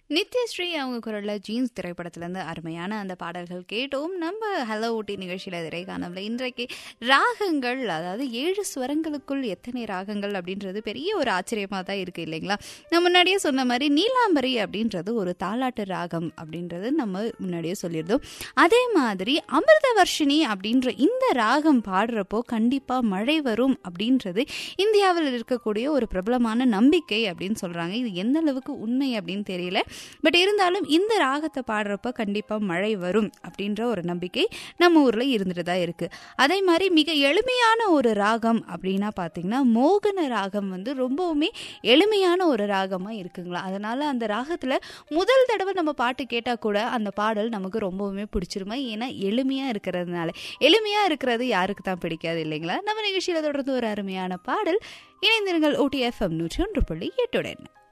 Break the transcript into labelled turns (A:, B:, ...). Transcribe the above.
A: நித்யஸ்ரீ அவங்க குரல்ல ஜீன்ஸ் திரைப்படத்திலேருந்து அருமையான அந்த பாடல்கள் கேட்டோம் நம்ம ஹலோ ஊட்டி நிகழ்ச்சியில் திரைக்கானவில் இன்றைக்கு ராகங்கள் அதாவது ஏழு ஸ்வரங்களுக்குள் எத்தனை ராகங்கள் அப்படின்றது பெரிய ஒரு ஆச்சரியமாக தான் இருக்குது இல்லைங்களா நான் முன்னாடியே சொன்ன மாதிரி நீலாம்பரி அப்படின்றது ஒரு தாலாட்டு ராகம் அப்படின்றது நம்ம முன்னாடியே சொல்லியிருந்தோம் அதே மாதிரி அமிர்த வர்ஷினி அப்படின்ற இந்த ராகம் பாடுறப்போ கண்டிப்பாக மழை வரும் அப்படின்றது இந்தியாவில் இருக்கக்கூடிய ஒரு பிரபலமான நம்பிக்கை அப்படின்னு சொல்கிறாங்க இது எந்த அளவுக்கு உண்மை அப்படின்னு தெரியல பட் இருந்தாலும் இந்த ராகத்தை பாடுறப்ப கண்டிப்பாக மழை வரும் அப்படின்ற ஒரு நம்பிக்கை நம்ம ஊரில் இருந்துட்டு தான் இருக்குது அதே மாதிரி மிக எளிமையான ஒரு ராகம் அப்படின்னா பார்த்தீங்கன்னா மோகன ராகம் வந்து ரொம்பவுமே எளிமையான ஒரு ராகமாக இருக்குங்களா அதனால் அந்த ராகத்தில் முதல் தடவை நம்ம பாட்டு கேட்டால் கூட அந்த பாடல் நமக்கு ரொம்பவுமே பிடிச்சிருமா ஏன்னா எளிமையாக இருக்கிறதுனால எளிமையாக இருக்கிறது யாருக்கு தான் பிடிக்காது இல்லைங்களா நம்ம நிகழ்ச்சியில் தொடர்ந்து ஒரு அருமையான பாடல் இணைந்திருங்கள் ஓடிஎஃப்எம் நூற்றி ஒன்று புள்ளி எட்டுடன்